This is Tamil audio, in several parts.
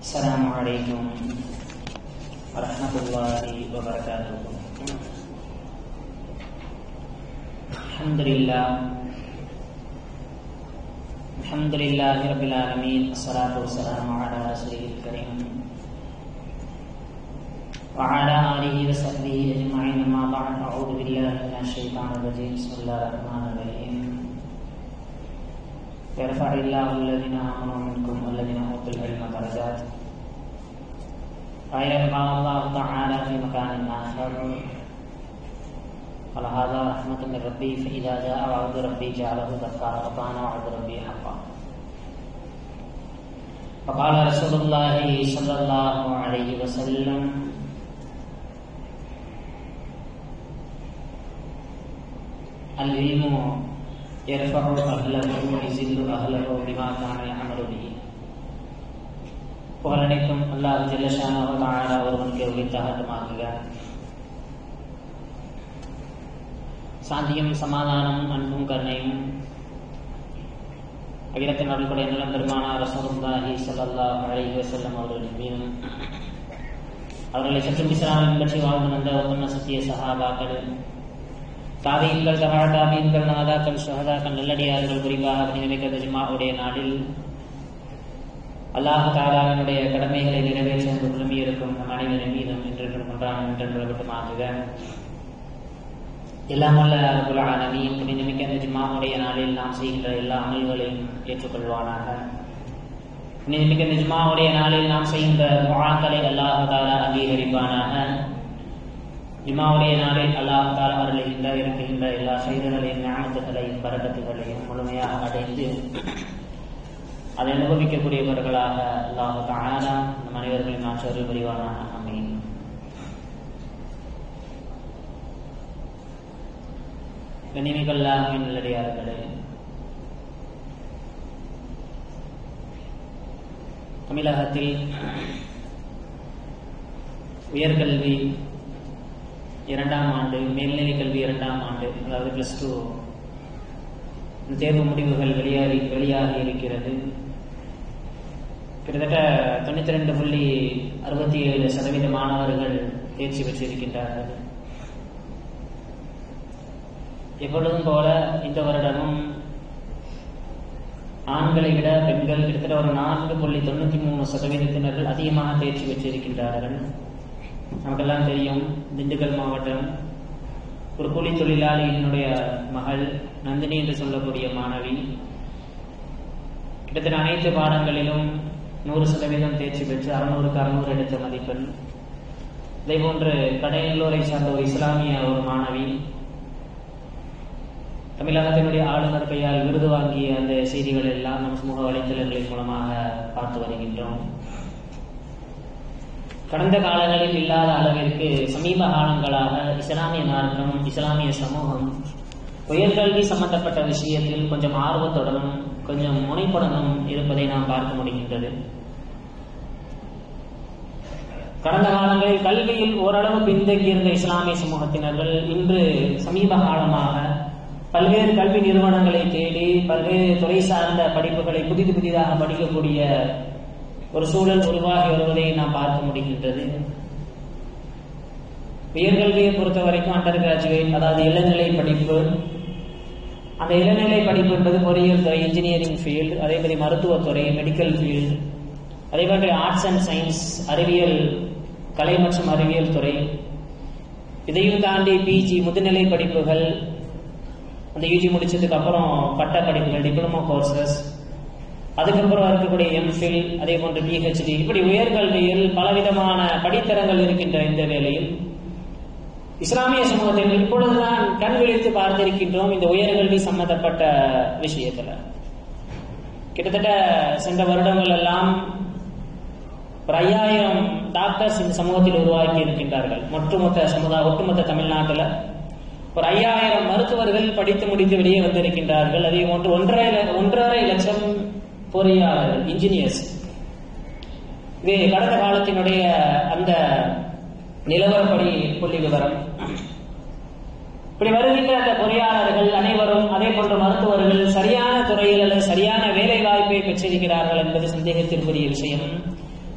السلام عليكم ورحمة الله وبركاته الحمد لله الحمد لله رب العالمين الصلاة والسلام على رسوله الكريم وعلى آله وصحبه أجمعين ما بعد أعوذ بالله من الشيطان الرجيم بسم الله الرحمن الرحيم يرفع الله الذين آمنوا منكم والذين أوتوا العلم درجات أيضا قال الله تعالى في مكان آخر قال هذا رحمة من ربي فإذا جاء وعد ربي جعله دكا وكان وعد ربي حقا وقال رسول الله صلى الله عليه وسلم العلم يرفع أهله ويزل أهله بما كان يعمل به புகழனைக்கும் அல்லாஹ் ஜெல்லஷானாவ தாழா ஒருவனுக்கு உரித்தாகட்டுமாகுக சாந்தியும் சமாதானமும் அன்பும் கருணையும் அகிலத்தின் அருள்குடைய நிலம் பெருமானா ரசூலுல்லாஹி ஸல்லல்லாஹு அலைஹி வஸல்லம் அவர்களின் மீதும் அவர்களை சற்றும் இஸ்லாமின் பற்றி வாழ்ந்து வந்த உத்தம சத்திய சஹாபாக்கள் தாபீன்கள் தகா தாபீன்கள் நாதாக்கள் சுஹதாக்கள் நல்லடியார்கள் குறிப்பாக நியமிக்க ஜுமாவுடைய நாளில் அல்லாஹ் தாலாவினுடைய கடமைகளை நிறைவேற்ற என்று விரும்பி இருக்கும் நம் அனைவரின் மீதும் இன்று ஒன்றான என்றென்று விட்டுமாகுக எல்லாம் வல்ல அபுல் ஆலமீன் புனிதமிக்க இந்த ஜும்மாவுடைய நாளில் நாம் செய்கின்ற எல்லா அமல்களையும் ஏற்றுக்கொள்வானாக புனிதமிக்க இந்த ஜும்மாவுடைய நாளில் நாம் செய்கின்ற துஆக்களை அல்லாஹ் தாலா அங்கீகரிப்பானாக ஜும்மாவுடைய நாளில் அல்லாஹ் தாலா அருளுகின்ற இருக்கின்ற எல்லா செய்திகளையும் ஞானத்துகளையும் பரக்கத்துகளையும் முழுமையாக அடைந்து அதை அனுபவிக்கக்கூடியவர்களாக அல்லாஹு தானா நம் அனைவர்களின் ஆற்றல் புரிவானாக அமையும் கனிமிகள்லாமின் நல்லடியார்களே தமிழகத்தில் உயர்கல்வி இரண்டாம் ஆண்டு மேல்நிலை கல்வி இரண்டாம் ஆண்டு அதாவது பிளஸ் டூ தேர்வு முடிவுகள் வெளியாகி வெளியாகி இருக்கிறது கிட்டத்தட்ட தொண்ணூத்தி ரெண்டு புள்ளி அறுபத்தி ஏழு சதவீத மாணவர்கள் தேர்ச்சி பெற்றிருக்கின்றார்கள் எப்பொழுதும் போல இந்த வருடமும் ஆண்களை விட பெண்கள் கிட்டத்தட்ட ஒரு நான்கு புள்ளி தொண்ணூத்தி மூணு சதவீதத்தினர்கள் அதிகமாக தேர்ச்சி பெற்றிருக்கின்றார்கள் நமக்கெல்லாம் தெரியும் திண்டுக்கல் மாவட்டம் ஒரு கூலி தொழிலாளியினுடைய மகள் நந்தினி என்று சொல்லக்கூடிய மாணவி கிட்டத்தட்ட அனைத்து பாடங்களிலும் நூறு சதவீதம் தேர்ச்சி பெற்று அறுநூறுக்கு அறுநூறு எடுத்த மதிப்பெண் இதே போன்று கடையல்லூரை சார்ந்த ஒரு இஸ்லாமிய ஒரு மாணவி தமிழகத்தினுடைய ஆளுநர் கையால் விருது வாங்கிய அந்த செய்திகள் எல்லாம் நம் சமூக வலைத்தளங்களின் மூலமாக பார்த்து வருகின்றோம் கடந்த காலங்களில் இல்லாத அளவிற்கு சமீப காலங்களாக இஸ்லாமிய மார்க்கம் இஸ்லாமிய சமூகம் உயர்கல்வி சம்பந்தப்பட்ட விஷயத்தில் கொஞ்சம் ஆர்வத்துடனும் கொஞ்சம் முனைப்புடனும் இருப்பதை நாம் பார்க்க முடிகின்றது கடந்த காலங்களில் கல்வியில் ஓரளவு பின்தங்கியிருந்த இஸ்லாமிய சமூகத்தினர்கள் இன்று சமீப காலமாக பல்வேறு கல்வி நிறுவனங்களை தேடி பல்வேறு துறை சார்ந்த படிப்புகளை புதிது புதிதாக படிக்கக்கூடிய ஒரு சூழல் உருவாகி வருவதை நாம் பார்க்க முடிகின்றது உயர்கல்வியை பொறுத்த வரைக்கும் அண்டர் கிராஜுவேட் அதாவது இளநிலை படிப்பு அந்த இளநிலை படிப்பு என்பது பொறியியல் துறை இன்ஜினியரிங் ஃபீல்டு அதே மாதிரி மருத்துவத்துறை மெடிக்கல் ஃபீல்டு அதே மாதிரி ஆர்ட்ஸ் அண்ட் சயின்ஸ் அறிவியல் கலை மற்றும் அறிவியல் துறை இதையும் தாண்டி பிஜி முதுநிலை படிப்புகள் அந்த யூஜி முடிச்சதுக்கு அப்புறம் பட்ட படிப்புகள் டிப்ளமோ கோர்சஸ் அதுக்கப்புறம் இருக்கக்கூடிய எம்ஃபில் அதே போன்று பிஹெச்டி இப்படி உயர்கல்வியில் பலவிதமான படித்தரங்கள் இருக்கின்ற இந்த வேளையில் இஸ்லாமிய சமூகத்தில் இப்பொழுதுதான் கண் விழித்து பார்த்திருக்கின்றோம் இந்த உயர்கல்வி சம்பந்தப்பட்ட விஷயத்துல கிட்டத்தட்ட சென்ற வருடங்கள் எல்லாம் ஒரு ஐயாயிரம் டாக்டர்ஸ் இந்த சமூகத்தில் உருவாக்கி இருக்கின்றார்கள் ஒட்டுமொத்த சமுதாய ஒட்டுமொத்த தமிழ்நாட்டில் ஒரு ஐயாயிரம் மருத்துவர்கள் படித்து முடித்து வெளியே வந்திருக்கின்றார்கள் அதே போன்று ஒன்றரை ஒன்றரை லட்சம் பொறியாளர்கள் இன்ஜினியர்ஸ் இது கடந்த காலத்தினுடைய அந்த நிலவரப்படி புள்ளி விவரம் இப்படி வருகின்ற அந்த பொறியாளர்கள் அனைவரும் அதே போன்ற மருத்துவர்கள் சரியான துறையில் அல்லது சரியான வேலை வாய்ப்பை பெற்றிருக்கிறார்கள் என்பது சந்தேகத்திற்குரிய விஷயம்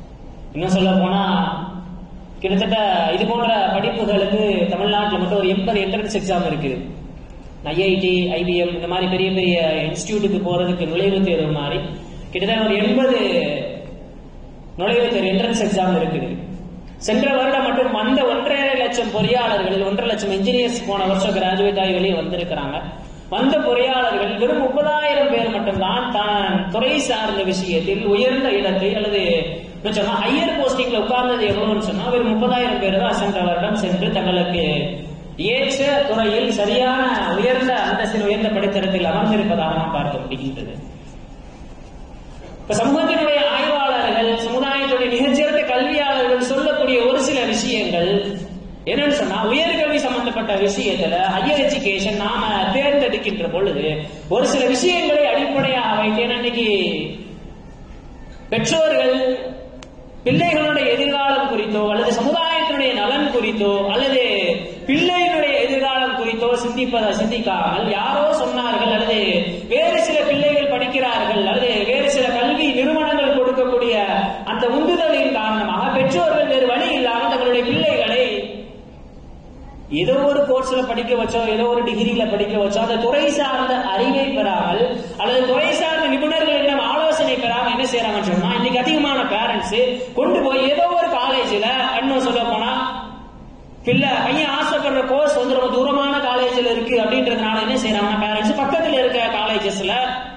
இன்னும் சொல்ல போனா கிட்டத்தட்ட இது போன்ற படிப்புகளுக்கு தமிழ்நாட்டில் மட்டும் ஒரு எண்பது என்ட்ரன்ஸ் எக்ஸாம் இருக்குது ஐஐடி ஐபிஎம் இந்த மாதிரி பெரிய பெரிய இன்ஸ்டியூட்டுக்கு போறதுக்கு நுழைவுத் தேர்வு மாதிரி கிட்டத்தட்ட ஒரு எண்பது நுழைவுத் தேர்வு என்ட்ரன்ஸ் எக்ஸாம் இருக்குது சென்ற வருடம் மட்டும் வந்த ஒன்றரை லட்சம் பொறியாளர்களில் ஒன்றரை லட்சம் இன்ஜினியர்ஸ் போன வருஷம் கிராஜுவேட் ஆகி வெளியே வந்திருக்கிறாங்க வந்த பொறியாளர்கள் வெறும் முப்பதாயிரம் பேர் மட்டும்தான் தான் துறை சார்ந்த விஷயத்தில் உயர்ந்த இடத்தை அல்லது சொன்னா ஹையர் போஸ்டிங்ல உட்கார்ந்தது எவ்வளவுன்னு சொன்னா வெறும் முப்பதாயிரம் பேர் தான் சென்ற வருடம் சென்று தங்களுக்கு ஏற்ற துறையில் சரியான உயர்ந்த அந்தஸ்தில் உயர்ந்த படித்தரத்தில் அமர்ந்திருப்பதாக நாம் பார்க்க முடிகின்றது இப்ப சமூகத்தினுடைய ஆய்வாளர்கள் சமுதாயத்துடைய மிகச்சிறந்த கல்வியாளர்கள் சொல்லக்கூடிய ஒரு சில விஷயங்கள் என்னன்னு சொன்னா உயர்கல்வி சம்பந்தப்பட்ட விஷயத்துல ஹையர் எஜுகேஷன் நாம தேர்ந்தெடுக்கின்ற பொழுது ஒரு சில விஷயங்களை அடிப்படையாக வைத்து ஏன்னா இன்னைக்கு பெற்றோர்கள் பிள்ளைகளுடைய எதிர்காலம் குறித்தோ அல்லது சமுதாயத்தினுடைய நலன் குறித்தோ அல்லது பிள்ளையினுடைய எதிர்காலம் குறித்தோ சிந்திப்பத சிந்திக்காமல் யாரோ சொன்னார்கள் அல்லது வேறு சில பிள்ளைகள் படிக்கிறார்கள் அல்லது வேறு சில கல்வி நிறுவனங்கள் கொடுக்கக்கூடிய அந்த உந்துதலின் காரணமாக பெற்றோர்கள் வேறு வழி இல்லாமல் தங்களுடைய பிள்ளைகளை ஏதோ ஒரு கோர்ஸ்ல படிக்க வச்சோ ஏதோ ஒரு டிகிரியில படிக்க வச்சோ அந்த துறை சார்ந்த அறிவை பெறாமல் அல்லது துறை சார்ந்த நிபுணர்களிடம் ஆலோசனை பெறாமல் என்ன செய்யறாங்கன்னு சொன்னா இன்னைக்கு அதிகமான பேரண்ட்ஸ் கொண்டு போய் ஏதோ ஒரு காலேஜ்ல இன்னும் சொல்ல போனா பிள்ளை பையன் ஆசைப்படுற கோர்ஸ் வந்து ரொம்ப தூரமான காலேஜ்ல இருக்கு அப்படின்றதுனால என்ன செய்யறாங்கன்னா பேரண்ட்ஸ் பக்கத்துல இருக்க காலேஜஸ்ல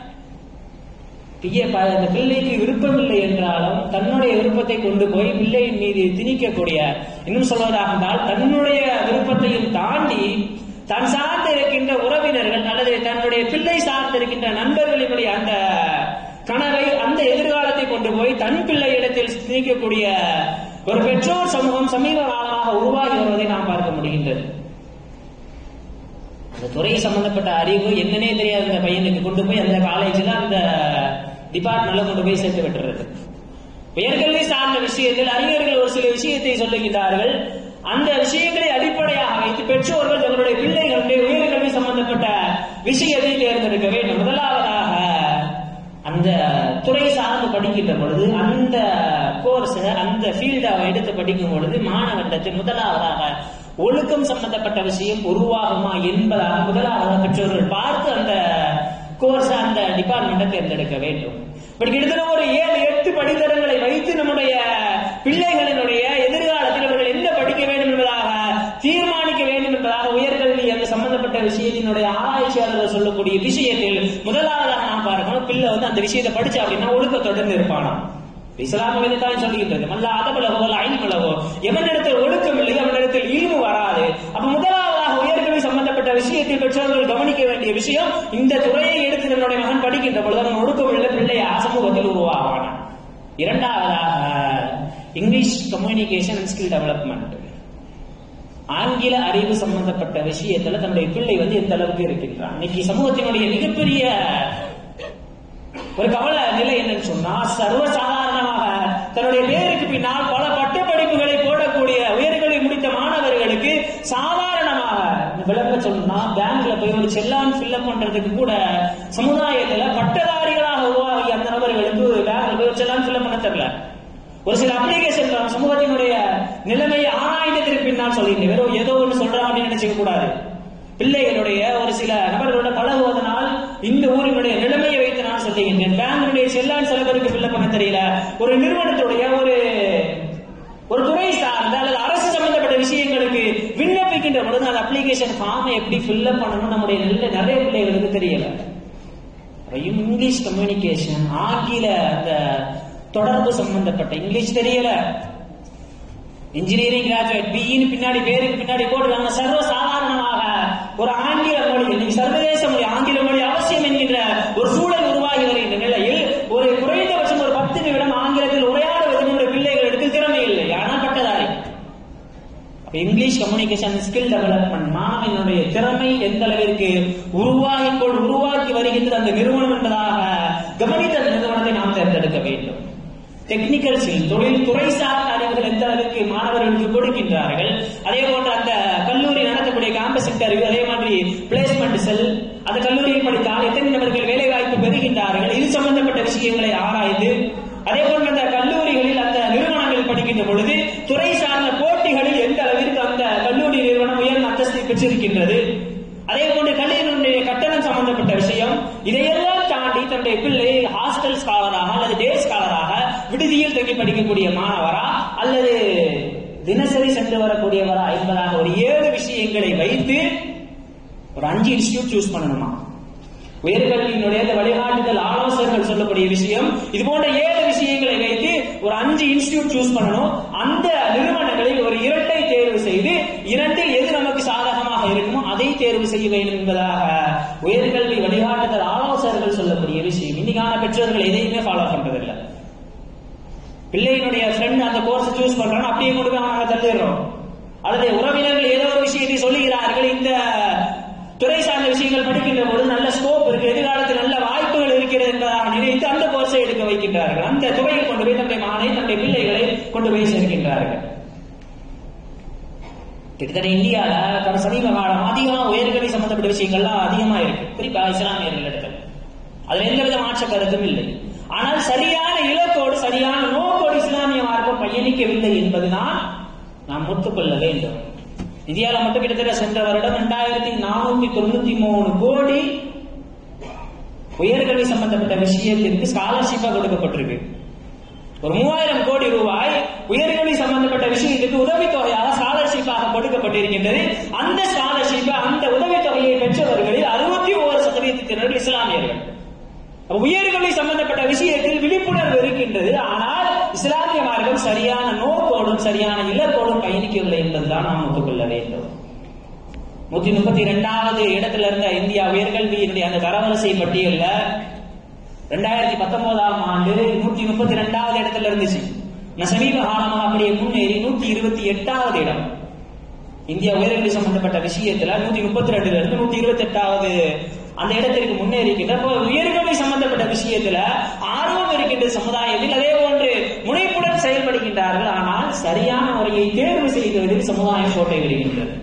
பிய அந்த பிள்ளைக்கு விருப்பம் இல்லை என்றாலும் தன்னுடைய விருப்பத்தை கொண்டு போய் பிள்ளையின் மீது திணிக்கக்கூடிய இன்னும் சொல்வதாக இருந்தால் தன்னுடைய விருப்பத்தையும் தாண்டி தான் சார்ந்து இருக்கின்ற உறவினர்கள் அல்லது தன்னுடைய பிள்ளை சார்ந்து இருக்கின்ற நண்பர்களினுடைய அந்த கனவை அந்த எதிர்காலத்தை கொண்டு போய் தன் பிள்ளையிடத்தில் திணிக்கக்கூடிய ஒரு பெற்றோர் சமூகம் சமீப காலமாக உருவாகி வருவதை நாம் பார்க்க முடிகின்றது அந்த துறை சம்பந்தப்பட்ட அறிவு என்னன்னே தெரியாத அந்த பையனுக்கு கொண்டு போய் அந்த காலேஜில் அந்த டிபார்ட்மெண்ட்ல கொண்டு போய் சேர்த்து விட்டுறது உயர்கல்வி சார்ந்த விஷயத்தில் அறிஞர்கள் ஒரு சில விஷயத்தை சொல்லுகிறார்கள் அந்த விஷயங்களை அடிப்படையாக வைத்து பெற்றோர்கள் தங்களுடைய பிள்ளைகளுடைய உயர்கல்வி சம்பந்தப்பட்ட விஷயத்தை தேர்ந்தெடுக்க வேண்டும் முதலாவதாக அந்த துறை சார்ந்து படிக்கின்ற பொழுது அந்த கோர்ஸ் அந்த ஃபீல்டை எடுத்து படிக்கும் பொழுது மாணவனிடத்தில் முதலாவதாக ஒழுக்கம் சம்பந்தப்பட்ட விஷயம் உருவாகுமா என்பதாக முதலாவதாக பெற்றோர்கள் பார்த்து அந்த கோர்ஸ் அந்த டிபார்ட்மெண்ட்டை தேர்ந்தெடுக்க வேண்டும் இப்படி கிட்டத்தட்ட ஒரு ஏழு எட்டு படித்தரங்களை வைத்து நம்முடைய பிள்ளைகளினுடைய எதிர்காலத்தில் அவர்கள் என்ன படிக்க வேண்டும் என்பதாக தீர்மானிக்க வேண்டும் என்பதாக உயர்கல்வி அந்த சம்பந்தப்பட்ட விஷயத்தினுடைய ஆராய்ச்சியாளர்கள் சொல்லக்கூடிய விஷயத்தில் முதலாவதாக நாம் பார்க்கணும் பிள்ளை வந்து அந்த விஷயத்தை படிச்சா அப்படின்னா ஒழுக்கத்துடன் இருப்பானா இஸ்லாம தான் சொல்லுகின்றது மல்ல அதபலவோ ஐன்பலவோ எவனிடத்தில் ஒழுக்கம் இல்லை அவனிடத்தில் இல்மு வராது அப்ப முதலாவதாக உயர்கல்வி சம்பந்தப்பட்ட விஷயத்தில் பெற்றோர்கள் கவனிக்க வேண்டிய விஷயம் இந்த துறையை எடுத்து என்னுடைய மகன் படிக்கின்ற பொழுது அவன் ஒழுக்கம் இல்லை பிள்ளைய சமூகத்தில் உருவாவான இரண்டாவதாக English communication and skill development ஆங்கில அறிவு சம்பந்தப்பட்ட விஷயத்துல தன்னுடைய பிள்ளை வந்து எந்த அளவுக்கு இருக்கின்றான் இன்னைக்கு சமூகத்தினுடைய மிகப்பெரிய ஒரு கவலை நிலை என்னன்னு சொன்னா சர்வசாதாரணமாக தன்னுடைய பேருக்கு பின்னால் பல பட்ட படிப்புகளை போடக்கூடிய உயர்கல்வி முடித்த மாணவர்களுக்கு சாதாரணமாக விளங்க சொன்னா பேங்க்ல போய் ஒரு செல்லான் ஃபில்அப் பண்றதுக்கு கூட சமுதாயத்துல பட்டதாரிகளாக உருவாகி அந்த நபர்களுக்கு பேங்க்ல போய் ஒரு செல்லான் ஃபில்அப் பண்ண தெரியல ஒரு சில அப்ளிகேஷன் சமூகத்தினுடைய நிலைமையை ஆராய்ந்ததற்கு பின்னால் சொல்லிட்டு வெறும் ஏதோ ஒன்று சொல்றான் அப்படின்னு நினைச்சுக்க கூடாது பிள்ளைகளுடைய ஒரு சில நபர்களோட பழகுவதனால் இந்த ஊரினுடைய நிலைமையை வைத்து நான் சொல்லுகின்றேன் பேங்கினுடைய செல்லான் சில பேருக்கு ஃபில்அப் பண்ண தெரியல ஒரு நிறுவனத்துடைய ஒரு ஒரு துறை சார்ந்த அல்லது அரசு சம்பந்தப்பட்ட விஷயங்களுக்கு விண்ணப்பிக்கின்ற பொழுது அந்த அப்ளிகேஷன் ஃபார்மை எப்படி ஃபில்அப் பண்ணணும் நம்முடைய நல்ல நிறைய பிள்ளைகளுக்கு தெரியல இங்கிலீஷ் கம்யூனிகேஷன் ஆங்கில அந்த தொடர்பு சம்பந்தப்பட்ட இங்கிலீஷ் தெரியல இன்ஜினியரிங் கிராஜுவேட் பிஇன்னு பின்னாடி பேருக்கு பின்னாடி போட்டுருக்காங்க சர்வ சாதாரணமாக ஒரு ஆங்கில மொழி இன்னைக்கு சர்வதேச மொழி ஆங்கில மொழி அவசியம் என்கின்ற ஒரு சூழல் உருவாகி வருகின்ற நிலையில் ஒரு குறைந்தபட்சம் ஒரு பத்து நிமிடம் ஆங்கிலத்தில் உரையாடுவது நம்முடைய பிள்ளைகளுக்கு திறமை இல்லை ஆனால் பட்டதாரி இங்கிலீஷ் கம்யூனிகேஷன் ஸ்கில் டெவலப்மெண்ட் மாணவனுடைய திறமை எந்த அளவிற்கு உருவாகி கொள் உருவாக்கி வருகின்றது அந்த நிறுவனம் என்பதாக கவனித்த அந்த நிறுவனத்தை நாம் தேர்ந்தெடுக்க வேண்டும் டெக்னிக்கல் ஸ்கில் தொழில் துறை சார்ந்த அறிவுகள் எந்த அளவிற்கு மாணவர்களுக்கு கொடுக்கின்றார்கள் அதே போன்று அந்த கல்லூரி நடத்தக்கூடிய கேம்பஸ் இன்டர்வியூ அதே மாதிரி பிளேஸ்மெண்ட் செல் அந்த கல்லூரியில் படித்தால் எத்தனை நபர்கள் வேலை வாய்ப்பு பெறுகின்றார்கள் இது சம்பந்தப்பட்ட விஷயங்களை ஆராய்ந்து அதே போன்று அந்த கல்லூரிகளில் அந்த நிறுவனங்கள் பெற்றிருக்கின்றது அதே போன்று கல்வியினுடைய கட்டணம் சம்பந்தப்பட்ட விஷயம் இதையெல்லாம் தாண்டி தன்னுடைய பிள்ளை ஹாஸ்டல் ஸ்காலராக அல்லது டே ஸ்காலராக விடுதியில் தங்கி படிக்கக்கூடிய மாணவரா அல்லது தினசரி சென்று வரக்கூடியவரா என்பதாக ஒரு ஏழு விஷயங்களை வைத்து ஒரு அஞ்சு இன்ஸ்டியூட் சூஸ் பண்ணணுமா உயர்கல்வியினுடைய இந்த வழிகாட்டுதல் ஆலோசகர்கள் சொல்லக்கூடிய விஷயம் இது போன்ற ஏழு விஷயங்களை வைத்து ஒரு அஞ்சு இன்ஸ்டியூட் சூஸ் பண்ணணும் அந்த நிறுவனங்களில் ஒரு இரட்டை தேர்வு செய்து இரண்டில் எது நமக்கு சாதகமாக இருக்குமோ அதை தேர்வு செய்ய வேண்டும் என்பதாக உயர்கல்வி வழிகாட்டுதல் ஆலோசகர்கள் சொல்லக்கூடிய விஷயம் இன்னைக்கான பெற்றோர்கள் எதையுமே ஃபாலோ பண்றதில்லை பிள்ளையினுடைய ஃப்ரெண்ட் அந்த கோர்ஸ் சூஸ் பண்றான்னு அப்படியே கொண்டு போய் நாங்க தள்ளிடுறோம் அல்லது உறவினர்கள் ஏதோ ஒரு விஷயத்தை சொல்லுகிறார்கள் இந்த துறை சார்ந்த விஷயங்கள் படிக்கின்ற பொழுது நல்ல ஸ்கோப் இருக்கு எதிர்காலத்தில் நல்ல வாய்ப்புகள் இருக்கிறது என்பதாக நினைத்து அந்த கோர்ஸை எடுக்க வைக்கின்றார்கள் அந்த துறையில் கொண்டு போய் தன்னுடைய மகனை தன்னுடைய பிள்ளைகளை கொண்டு போய் சேர்க்கின்றார்கள் கிட்டத்தட்ட இந்தியால கடந்த சமீப காலம் அதிகமா உயர்கல்வி சம்பந்தப்பட்ட விஷயங்கள்லாம் அதிகமா இருக்கு குறிப்பா இஸ்லாமியர்கள் இடத்துல அதுல எந்த வித மாற்ற கருத்தும் இல்லை ஆனால் சரியான இலக்கோடு சரியான நோக்கோடு இஸ்லாமிய மார்க்கம் பயணிக்கவில்லை என்பதுதான் நாம் ஒத்துக்கொள்ள வேண்டும் இந்தியாவில் மட்டும் கிட்டத்தட்ட சென்ற வருடம் இரண்டாயிரத்தி நானூத்தி தொண்ணூத்தி மூணு கோடி உயர்கல்வி சம்பந்தப்பட்ட விஷயத்திற்கு ஸ்காலர்ஷிப்பா கொடுக்கப்பட்டிருக்கு ஒரு மூவாயிரம் கோடி ரூபாய் உயர்கல்வி சம்பந்தப்பட்ட விஷயத்துக்கு உதவித்தொகையாக ஸ்காலர்ஷிப்பாக கொடுக்கப்பட்டிருக்கின்றது அந்த ஸ்காலர்ஷிப் அந்த உதவித்தொகையை பெற்றவர்களில் அறுபத்தி ஓரு சதவீதத்தினர் இஸ்லாமியர்கள் உயர்கல்வி சம்பந்தப்பட்ட விஷயத்தில் விழிப்புணர்வு இருக்கின்றது ஆனால் இஸ்லாமிய மார்க்கம் சரியான நோக்கோடும் சரியான இலக்கோடும் பயணிக்கவில்லை என்பதுதான் நாம் ஒத்துக்கொள்ள வேண்டும் நூத்தி முப்பத்தி இரண்டாவது இடத்துல இருந்த இந்தியா உயர்கல்வியினுடைய அந்த தரவரிசை பட்டியல்ல ரெண்டாயிரத்தி பத்தொன்பதாம் ஆண்டு நூத்தி முப்பத்தி இரண்டாவது இடத்துல இருந்துச்சு நான் சமீப காலமாக அப்படியே முன்னேறி நூத்தி இருபத்தி எட்டாவது இடம் இந்தியா உயர்கல்வி சம்பந்தப்பட்ட விஷயத்துல நூத்தி முப்பத்தி ரெண்டுல இருந்து நூத்தி இருபத்தி எட்டாவது அந்த இடத்திற்கு முன்னேறிக்கின்ற உயர்கல்வி சம்பந்தப்பட்ட விஷயத்துல ஆர்வம் இருக்கின்ற சமுதாயத்தில் அதே போன்று முனைப்புடன் செயல்படுகின்றார்கள் ஆனால் சரியான முறையை தேர்வு செய்வதில் சமுதாயம் கோட்டை விடுகின்றது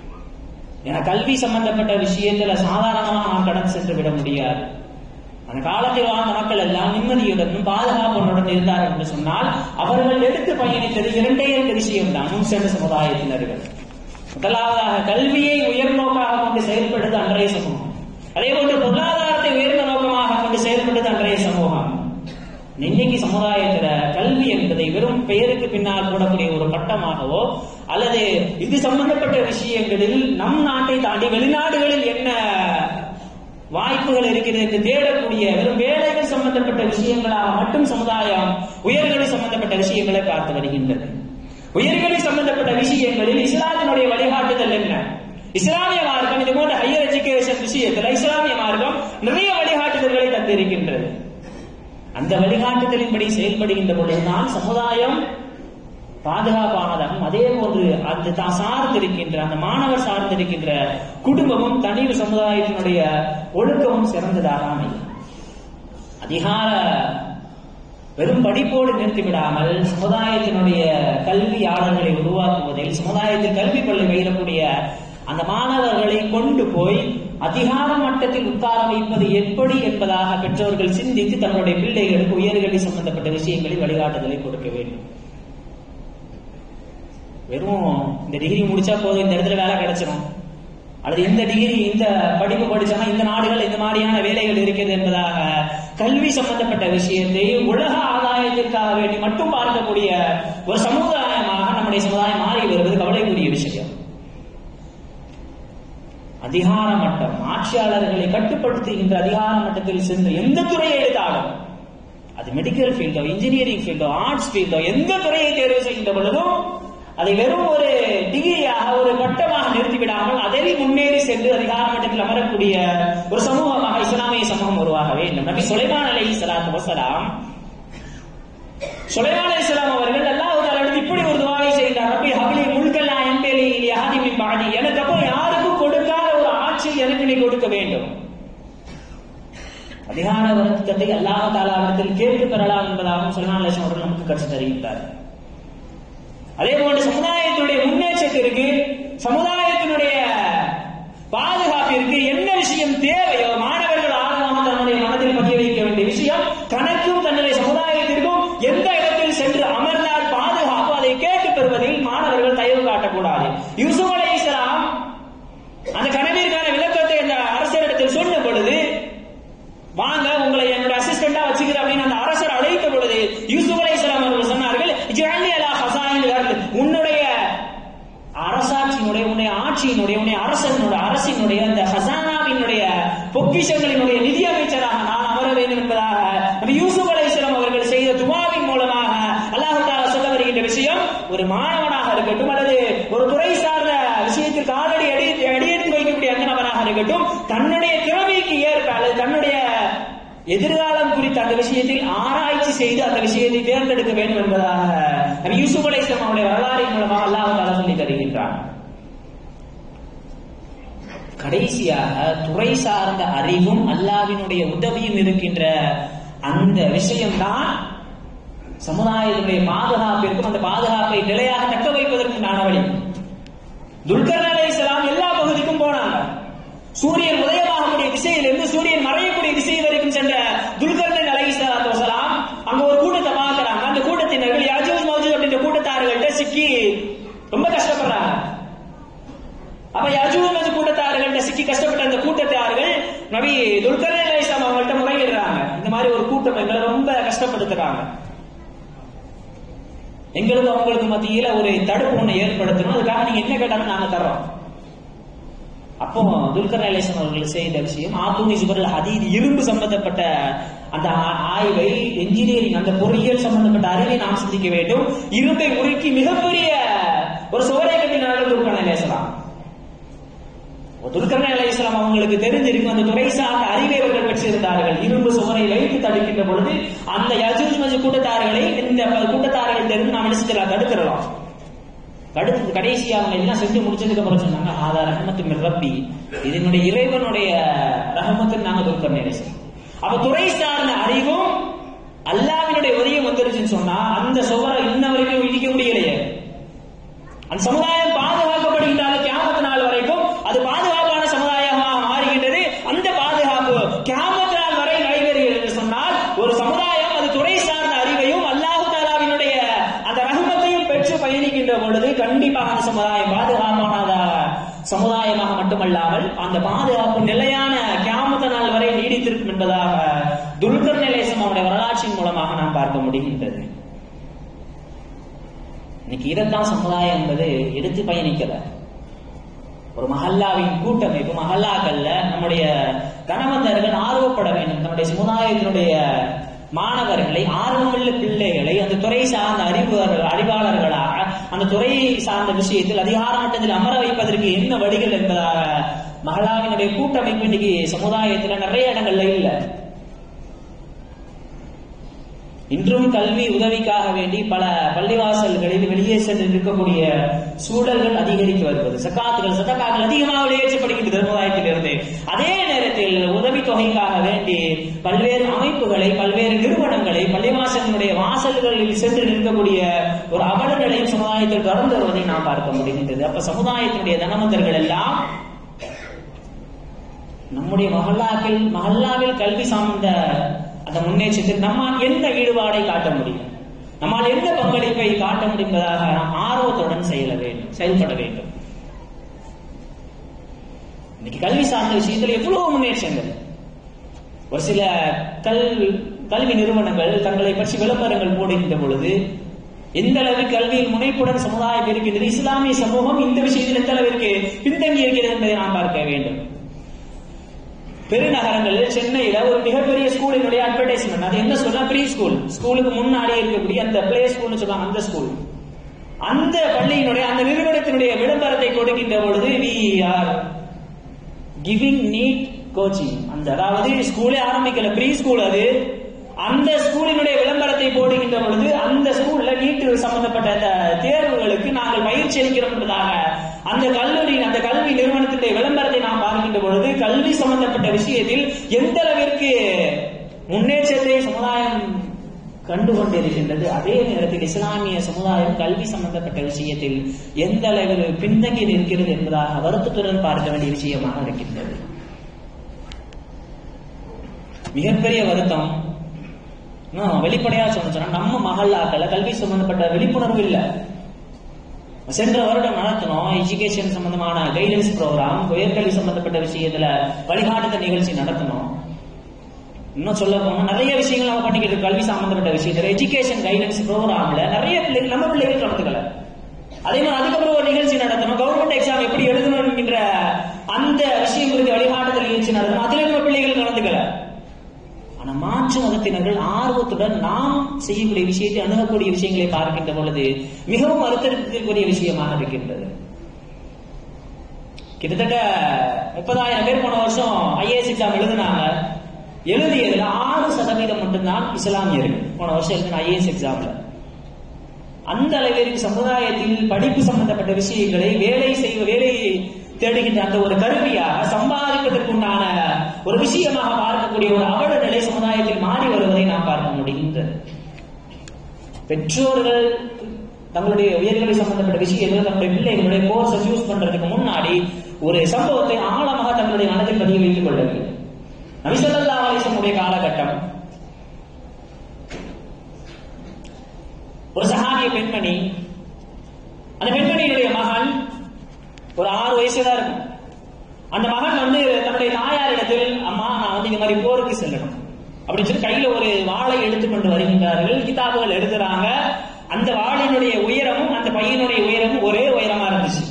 என கல்வி சம்பந்தப்பட்ட விஷயத்துல சாதாரணமாக நாம் கடந்து சென்று விட முடியாது அந்த காலத்தில் வாழ்ந்த மக்கள் எல்லாம் நிம்மதியுடனும் பாதுகாப்புடன் இருந்தார்கள் என்று சொன்னால் அவர்கள் எடுத்து பயணித்தது இரண்டே இரண்டு விஷயம்தான் முன் சென்ற சமுதாயத்தினர்கள் முதலாவதாக கல்வியை உயர்நோக்காக கொண்டு செயல்படுவது அன்றைய சமூகம் அதே போன்று பொருளாதாரத்தை உயர்ந்த நோக்கமாக கொண்டு செயல்பட்டது அன்றைய சமூகம் இன்னைக்கு சமுதாயத்துல கல்வி என்பதை வெறும் பெயருக்கு பின்னால் போடக்கூடிய ஒரு பட்டமாகவோ அல்லது இது சம்பந்தப்பட்ட விஷயங்களில் நம் நாட்டை தாண்டி வெளிநாடுகளில் என்ன வாய்ப்புகள் இருக்கிறது என்று தேடக்கூடிய வெறும் வேலைகள் சம்பந்தப்பட்ட விஷயங்களாக மட்டும் சமுதாயம் உயர்கல்வி சம்பந்தப்பட்ட விஷயங்களை பார்த்து வருகின்றது உயர்கல்வி சம்பந்தப்பட்ட விஷயங்களில் இஸ்லாத்தினுடைய வழிகாட்டுதல் என்ன இஸ்லாமிய மார்க்கம் இது போன்ற ஹையர் எஜுகேஷன் விஷயத்துல இஸ்லாமிய மார்க்கம் நிறைய வழிகாட்டுதல்களை தந்திருக்கின்றது அந்த வழிகாட்டுதலின்படி செயல்படுகின்ற பொழுதுதான் சமுதாயம் பாதுகாப்பானதாகவும் அதே போன்று அந்த தான் சார்ந்திருக்கின்ற அந்த மாணவர் சார்ந்திருக்கின்ற குடும்பமும் தனி சமுதாயத்தினுடைய ஒழுக்கமும் சிறந்ததாக அமையும் அதிகார வெறும் படிப்போடு நிறுத்திவிடாமல் சமுதாயத்தினுடைய கல்வியாளர்களை உருவாக்குவதில் சமுதாயத்தில் கல்வி பள்ளி பயிலக்கூடிய அந்த மாணவர்களை கொண்டு போய் அதிகார மட்டத்தில் உட்கார வைப்பது எப்படி என்பதாக பெற்றோர்கள் சிந்தித்து தங்களுடைய பிள்ளைகளுக்கு உயர்கல்வி சம்பந்தப்பட்ட விஷயங்களில் வழிகாட்டுதலை கொடுக்க வேண்டும் வெறும் இந்த டிகிரி முடிச்சா போதும் இந்த இடத்துல வேலை கிடைச்சிடும் அல்லது இந்த டிகிரி இந்த படிப்பு படிச்சோம்னா இந்த நாடுகள் இந்த மாதிரியான வேலைகள் இருக்கிறது என்பதாக கல்வி சம்பந்தப்பட்ட விஷயத்தை உலக ஆதாயத்திற்காக வேண்டி மட்டும் பார்க்கக்கூடிய ஒரு சமுதாயமாக நம்முடைய சமுதாயம் மாறி வருவது கவலைக்குரிய விஷயம் அதிகார மட்டம் ஆட்சியாளர்களை கட்டுப்படுத்துகின்ற அதிகார மட்டத்தில் சென்று எந்த துறையை எடுத்தாலும் அது மெடிக்கல் ஃபீல்டோ இன்ஜினியரிங் ஃபீல்டோ ஆர்ட்ஸ் ஃபீல்டோ எந்த துறையை தேர்வு செய்கின்ற பொழுதும் அதை வெறும் ஒரு டிகிரியாக ஒரு பட்டமாக நிறுத்திவிடாமல் அதில் முன்னேறி சென்று அதிகார மட்டத்தில் அமரக்கூடிய ஒரு சமூகமாக இஸ்லாமிய சமூகம் உருவாக வேண்டும் நபி சுலைமான் அலை சலாத்து வசலாம் சுலைமான் அலி இஸ்லாம் அவர்கள் அல்லாஹ் அடுத்து இப்படி ஒரு துவாவை செய்தார் ரப்பி ஹபிலி முல்கல்லா எம்பேலி யாதி மின் பாடி எனக்கு அப்புறம் யாருக்கும் கொடுக்காத ஒரு ஆட்சி எனக்கு நீ கொடுக்க வேண்டும் அதிகார வருத்தத்தை அல்லாஹ் தாலாவிடத்தில் கேட்டு பெறலாம் என்பதாகவும் சுலைமான் அலி அவர்கள் நமக்கு கற்றுத் தருகின்றார் அதே போன்று சமுதாயத்தினுடைய முன்னேற்றத்திற்கு சமுதாயத்தினுடைய பாதுகாப்பிற்கு என்ன விஷயம் தேவையோ மாணவர்கள் ஆர்வமாக தன்னுடைய மனதில் பதிய வைக்க வேண்டிய விஷயம் தனக்கும் தன்னுடைய சமுதாயத்திற்கும் எந்த இடத்தில் சென்று அமர்ந்தால் பாதுகாப்பு அதை கேட்டு பெறுவதில் மாணவர்கள் தயவு காட்டக்கூடாது யூசுப் அலை இஸ்லாம் ஆட்சியினுடைய உன்னுடைய அரசனுடைய அரசினுடைய அந்த ஹசானாவினுடைய பொக்கிஷங்களினுடைய நிதி அமைச்சராக நான் அமர வேண்டும் என்பதாக நபி யூசுப் அலைஹிஸ்ஸலாம் அவர்கள் செய்த துவாவின் மூலமாக அல்லாஹ் தாலா சொல்ல வருகின்ற விஷயம் ஒரு மாணவனாக இருக்கட்டும் அல்லது ஒரு துறை சார்ந்த விஷயத்தில் காலடி அடி அடியெடுத்து வைக்கக்கூடிய அந்த நபராக இருக்கட்டும் தன்னுடைய திறமைக்கு ஏற்ப அல்லது தன்னுடைய எதிர்காலம் குறித்த அந்த விஷயத்தில் ஆராய்ச்சி செய்து அந்த விஷயத்தை தேர்ந்தெடுக்க வேண்டும் என்பதாக நபி யூசுப் அலைஹிஸ்ஸலாம் அவருடைய வரலாறின் மூலமாக அல்லாஹ் தாலா சொல்லி தருகின்றான் கடைசியாக துறை சார்ந்த அறிவும் அல்லாவினுடைய உதவியும் இருக்கின்ற அந்த விஷயம்தான் சமுதாயத்தினுடைய பாதுகாப்பிற்கும் அந்த பாதுகாப்பை நிலையாக தக்க வைப்பதற்குண்டான வழி துல்கர் அலைஹிஸ்ஸலாம் எல்லா பகுதிக்கும் போனாங்க சூரியன் உதயமாகக்கூடிய திசையிலிருந்து சூரியன் மறையக்கூடிய திசை வரைக்கும் சென்ற துல்கர்ணன் அலைஹிஸ்ஸலாத்து வஸலாம் அங்க ஒரு கூட்டத்தை பார்க்கறாங்க அந்த கூட்டத்தினர்கள் யாஜூஜ் மௌஜூஜ் அப்படின்ற கூட்டத்தார்கள்ட்ட சிக்கி ரொம்ப கஷ்டப்படுறாங்க அப்ப யஜூஜ் மஜூஜ் கூட்டத்தார்கள்ட்ட சிக்கி கஷ்டப்பட்ட அந்த கூட்டத்தார்கள் நபி துல்கர்ணன் அலைஹிஸ்ஸலாம் அவங்கள்ட்ட முறையிடுறாங்க இந்த மாதிரி ஒரு கூட்டம் எங்களை ரொம்ப கஷ்டப்படுத்துறாங்க எங்களுக்கு அவங்களுக்கு மத்தியில ஒரு தடுப்பு ஒண்ணு ஏற்படுத்தணும் அதுக்காக நீங்க என்ன கேட்டாலும் நாங்க தர்றோம் அப்போ துல்கர் அலேசன் அவர்கள் செய்த விஷயம் ஆத்தூனி சுபரல் ஹதீத் இரும்பு சம்பந்தப்பட்ட அந்த ஆ- ஆய்வை என்ஜினியரிங் அந்த பொறியியல் சம்பந்தப்பட்ட அறிவை நாம் சிந்திக்க வேண்டும் இரும்பை உருக்கி மிகப்பெரிய ஒரு சுவரை கட்டினார்கள் துல்கர் அலேசலாம் துல்கர்ண அலைஹிஸ்ஸலாம் அவங்களுக்கு தெரிஞ்சிருக்கும் அந்த துறை சார்ந்த அறிவை அவர்கள் பெற்றிருந்தார்கள் இரும்பு சுவரை வைத்து தடுக்கின்ற பொழுது அந்த யஜூஜ் மஜூஜ் கூட்டத்தார்களை இந்த கூட்டத்தார்கள் தெரிந்து நாம் என்ன செஞ்சிடலாம் தடுத்துடலாம் அடுத்து கடைசி அவங்க எல்லாம் செஞ்சு முடிச்சதுக்கு அப்புறம் சொன்னாங்க ஆதா ரஹமத்து மிர் ரப்பி இதனுடைய இறைவனுடைய ரஹமத்து நாங்க துல்கர்ண அலைஹிஸ்ஸலாம் அப்ப துறை சார்ந்த அறிவும் அல்லாவினுடைய உதவியும் வந்துருச்சுன்னு சொன்னா அந்த சுவரை இன்ன வரைக்கும் இடிக்க முடியலையே அந்த சமுதாயம் பாதுகாக்கப்படுகின்ற கியாமத்து நாள் வரைக்கும் அது பாதுகாப்பான சமுதாயமாக மாறுகின்றது அந்த பாதுகாப்பு கியாமத்து நாள் வரை நடைபெறுகிறது என்று சொன்னால் ஒரு சமுதாயம் அது துறை சார்ந்த அறிவையும் அல்லாஹு தாலாவினுடைய அந்த ரஹமத்தையும் பெற்று பயணிக்கின்ற பொழுது கண்டிப்பாக அந்த சமுதாயம் பாதுகாப்பான சமுதாயமாக மட்டுமல்லாமல் அந்த பாதுகாப்பு நிலையான கியாமத்து நாள் வரை நீடித்திருக்கும் என்பதாக துல்கர் நிலேசம் அவருடைய வரலாற்றின் மூலமாக நாம் பார்க்க முடிகின்றது இன்னைக்கு இரண்டாம் சமுதாயம் என்பது எடுத்து பயணிக்கல ஒரு மஹல்லாவின் கூட்டமைப்பு மஹல்லாக்கள்ல நம்முடைய கணவந்தர்கள் ஆர்வப்பட வேண்டும் நம்முடைய சமுதாயத்தினுடைய மாணவர்களை ஆர்வமுள்ள பிள்ளைகளை அந்த துறை சார்ந்த அறிவுகள் அறிவாளர்களாக அந்த துறையை சார்ந்த விஷயத்தில் அதிகார மட்டத்தில் அமர வைப்பதற்கு என்ன வழிகள் என்பதாக மஹல்லாவினுடைய கூட்டமைப்பு இன்னைக்கு சமுதாயத்துல நிறைய இடங்கள்ல இல்லை இன்றும் கல்வி உதவிக்காக வேண்டி பல பள்ளிவாசல்களில் வெளியே சென்று இருக்கக்கூடிய சூழல்கள் அதிகரித்து வருவது சக்காத்துகள் சதக்காக்கள் அதிகமாக வெளியேற்றப்படுகின்ற சமுதாயத்திலிருந்து அதே நேரத்தில் உதவி தொகைக்காக வேண்டி பல்வேறு அமைப்புகளை பல்வேறு நிறுவனங்களை பள்ளிவாசலினுடைய வாசல்களில் சென்று நிற்கக்கூடிய ஒரு அவல நிலையும் சமுதாயத்தில் தொடர்ந்து வருவதை நாம் பார்க்க முடிகின்றது அப்ப சமுதாயத்தினுடைய தனவந்தர்கள் எல்லாம் நம்முடைய மஹல்லாக்கள் மஹல்லாவில் கல்வி சார்ந்த அந்த முன்னேற்றத்தில் நம்மால் என்ன ஈடுபாடை காட்ட முடியும் நம்மால் என்ன பங்களிப்பை காட்ட முடியும் என்பதாக நாம் ஆர்வத்துடன் செயல வேண்டும் செயல்பட வேண்டும் இன்னைக்கு கல்வி சார்ந்த விஷயத்தில் எவ்வளவு முன்னேற்றங்கள் ஒரு சில கல் கல்வி நிறுவனங்கள் தங்களை பற்றி விளம்பரங்கள் போடுகின்ற பொழுது எந்த அளவு கல்வியில் முனைப்புடன் சமுதாயம் இருக்கின்றது இஸ்லாமிய சமூகம் இந்த விஷயத்தில் எந்த அளவிற்கு பின்தங்கி இருக்கிறது என்பதை நாம் பார்க்க வேண்டும் பெருநகரங்களில் சென்னையில ஒரு மிகப்பெரிய ஸ்கூலினுடைய அட்வர்டைஸ்மெண்ட் அது என்ன சொல்றா ப்ரீ ஸ்கூல் ஸ்கூலுக்கு முன்னாடி இருக்கக்கூடிய அந்த பிளே ஸ்கூல்னு சொல்லுவாங்க அந்த ஸ்கூல் அந்த பள்ளியினுடைய அந்த நிறுவனத்தினுடைய விளம்பரத்தை கொடுக்கின்ற பொழுது we are giving NEET coaching அந்த அதாவது ஸ்கூலே ஆரம்பிக்கல ப்ரீ ஸ்கூல் அது அந்த ஸ்கூலினுடைய விளம்பரத்தை போடுகின்ற பொழுது அந்த ஸ்கூல்ல நீட் சம்பந்தப்பட்ட அந்த தேர்வுகளுக்கு நாங்கள் பயிற்சி அளிக்கிறோம் என்பதாக அந்த கல்லூரி அந்த கல்வி நிறுவனத்தினுடைய விளம்பரத்தை நாம் பார்க்கின்ற பொழுது கல்வி சம்பந்தப்பட்ட விஷயத்தில் எந்த அளவிற்கு முன்னேற்றத்தை சமுதாயம் கண்டு கொண்டிருக்கின்றது அதே நேரத்தில் இஸ்லாமிய சமுதாயம் கல்வி சம்பந்தப்பட்ட விஷயத்தில் எந்த அளவில் பின்தங்கி நிற்கிறது என்பதாக வருத்தத்துடன் பார்க்க வேண்டிய விஷயமாக இருக்கின்றது மிகப்பெரிய வருத்தம் இன்னும் வெளிப்படையா சொன்ன சொன்னா நம்ம மகல்லாக்கள்ல கல்வி சம்பந்தப்பட்ட விழிப்புணர்வு இல்ல சென்ற வருடம் நடத்தினோம் எஜுகேஷன் சம்பந்தமான கைடன்ஸ் ப்ரோக்ராம் உயர்கல்வி சம்பந்தப்பட்ட விஷயத்துல வழிகாட்டுதல் நிகழ்ச்சி நடத்தினோம் இன்னும் சொல்ல போனா நிறைய விஷயங்கள் நம்ம பண்ணிக்கிட்டு இருக்கோம் கல்வி சம்பந்தப்பட்ட விஷயத்துல எஜுகேஷன் கைடன்ஸ் ப்ரோக்ராம்ல நிறைய பிள்ளைகள் நம்ம பிள்ளைகள் கலந்துக்கல அதே மாதிரி அதுக்கப்புறம் ஒரு நிகழ்ச்சி நடத்தணும் கவர்மெண்ட் எக்ஸாம் எப்படி எழுதணும் என்கின்ற ஆர்வத்துடன் நாம் செய்யக்கூடிய விஷயத்தை அணுகக்கூடிய விஷயங்களை பார்க்கின்ற பொழுது மிகவும் வருத்தத்திற்குரிய விஷயமாக இருக்கின்றது கிட்டத்தட்ட முப்பதாயிரம் பேர் போன வருஷம் ஐஏஎஸ் எக்ஸாம் எழுதினாங்க எழுதியதுல ஆறு சதவீதம் மட்டும்தான் இஸ்லாமியர்கள் போன வருஷம் எழுதின ஐஏஎஸ் எக்ஸாம்ல அந்த அளவிற்கு சமுதாயத்தில் படிப்பு சம்பந்தப்பட்ட விஷயங்களை வேலை செய்வ வேலையை தேடுகின்ற அந்த ஒரு கருவியாக சம்பாதிப்பதற்குண்டான ஒரு விஷயமாக பார்க்கக்கூடிய ஒரு அவல நிலை சமுதாயத்தில் மாறி வருவதை நாம் பார்க்க முடிகின்றது பெற்றோர்கள் தங்களுடைய உயர்கல்வி சம்பந்தப்பட்ட விஷயங்கள் தங்களுடைய பிள்ளைகளுடைய கோர்ஸை சூஸ் பண்றதுக்கு முன்னாடி ஒரு சம்பவத்தை ஆழமாக தங்களுடைய மனதில் பதிய வைத்துக் கொள்ள வேண்டும் நபிசல்லா அலிசனுடைய காலகட்டம் ஒரு சஹாபிய பெண்மணி அந்த பெண்மணியினுடைய மகன் ஒரு ஆறு வயசுதான் இருக்கும் அந்த மகன் வந்து தன்னுடைய தாயாரிடத்தில் அம்மா நான் வந்து இந்த மாதிரி போருக்கு செல்லணும் அப்படின்னு சொல்லி கையில ஒரு வாளை எடுத்துக்கொண்டு வருகின்றார்கள் கிதாபுகள் எழுதுறாங்க அந்த வாளினுடைய உயரமும் அந்த பையனுடைய உயரமும் ஒரே உயரமா இருந்துச்சு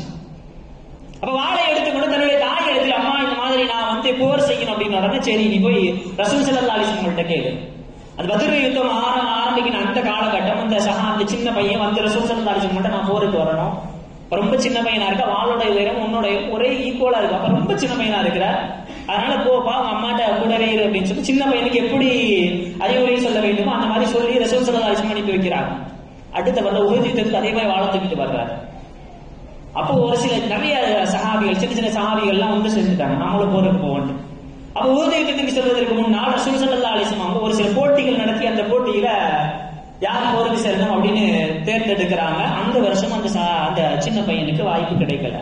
அப்ப வாளை எடுத்துக்கொண்டு தன்னுடைய தாய் இடத்துல அம்மா இந்த மாதிரி நான் வந்து போர் செய்யணும் அப்படின்னு உடனே சரி நீ போய் ரசூல் சல்லா அலிஸ்வங்கள்ட்ட கேளு அந்த பதில் யுத்தம் ஆரம் ஆரம்பிக்கிற அந்த காலகட்டம் அந்த சகா அந்த சின்ன பையன் வந்து ரசூல் சல்லா அலிஸ்வங்கள்ட்ட நான் போருக்கு வரணும் ரொம்ப சின்ன பையனா இருக்க வாளோட உயரம் உன்னோட ஒரே ஈக்குவலா இருக்கு அப்ப ரொம்ப சின்ன பையனா இருக்கிற அதனால போப்பா உங்க அம்மாட்ட கூடவே இரு அப்படின்னு சொல்லி சின்ன பையனுக்கு எப்படி அறிவுரை சொல்ல வேண்டுமோ அந்த மாதிரி சொல்லி ரசூல் சல்லா அலிஸ்வம் அனுப்பி வைக்கிறாங்க அடுத்த வந்த உறுதித்தத்துக்கு அதே மாதிரி வாழ தூக்கிட்டு வர்றாரு அப்போ ஒரு சில நிறைய சகாபிகள் சின்ன சின்ன சகாபிகள்லாம் வந்து செஞ்சுட்டாங்க நம்மளும் போருக்கு போவோம் அப்ப ஊதியத்துக்கு செல்வதற்கு முன்னால் ரசூல் சல்லா அலிஸ்லாம் அவங்க ஒரு சில போட்டிகள் நடத்தி அந்த போட்டியில யார் போருக்கு செல்லணும் அப்படின்னு தேர்ந்தெடுக்கிறாங்க அந்த வருஷம் அந்த அந்த சின்ன பையனுக்கு வாய்ப்பு கிடைக்கல